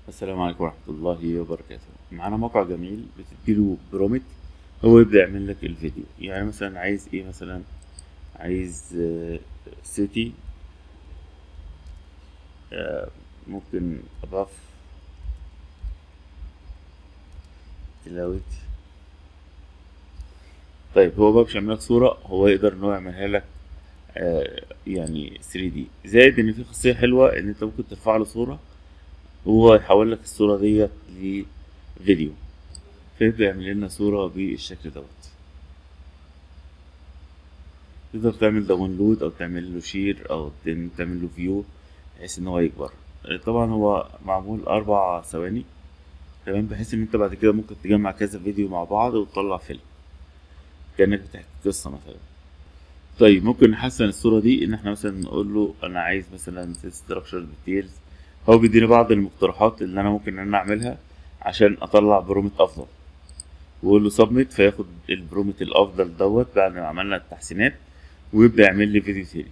السلام عليكم ورحمة الله وبركاته معانا موقع جميل بتديله برومت هو يبدأ يعمل لك الفيديو يعني مثلا عايز ايه مثلا عايز آه، سيتي آه، ممكن اضاف تلاوة طيب هو بقى مش هيعمل لك صورة هو يقدر ان هو يعملها لك آه، يعني 3D زائد ان في خاصية حلوة ان انت ممكن ترفع له صورة وهو يحول لك الصورة ديت لفيديو فيبدأ يعمل لنا صورة بالشكل دوت تقدر تعمل داونلود او تعمل له شير او تن- تعمل له فيو بحيث ان هو يكبر طبعا هو معمول اربع ثواني تمام بحيث ان انت بعد كده ممكن تجمع كذا فيديو مع بعض وتطلع فيلم كأنك بتحكي قصة مثلا طيب ممكن نحسن الصورة دي ان احنا مثلا نقول له انا عايز مثلا structure details هو بيديني بعض المقترحات اللي انا ممكن ان انا اعملها عشان اطلع برومت افضل واقول له سبميت فياخد البرومت الافضل دوت بعد ما عملنا التحسينات ويبدا يعمل لي فيديو تاني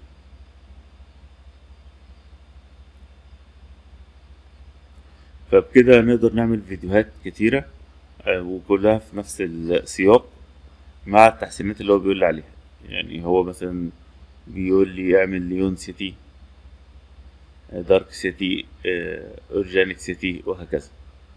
فبكده نقدر نعمل فيديوهات كتيرة آه، وكلها في نفس السياق مع التحسينات اللي هو بيقول لي عليها يعني هو مثلا بيقول لي اعمل ليون سيتي دارك سيتي اورجانيك سيتي وهكذا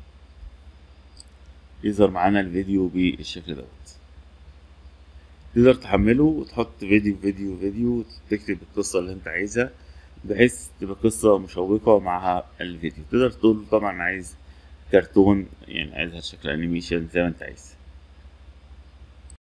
يظهر معانا الفيديو بالشكل دوت تقدر تحمله وتحط فيديو فيديو فيديو وتكتب القصة اللي انت عايزها بحيث تبقى قصة مشوقة مع الفيديو تقدر تقول طبعا عايز كرتون يعني عايزها شكل انيميشن زي ما انت عايز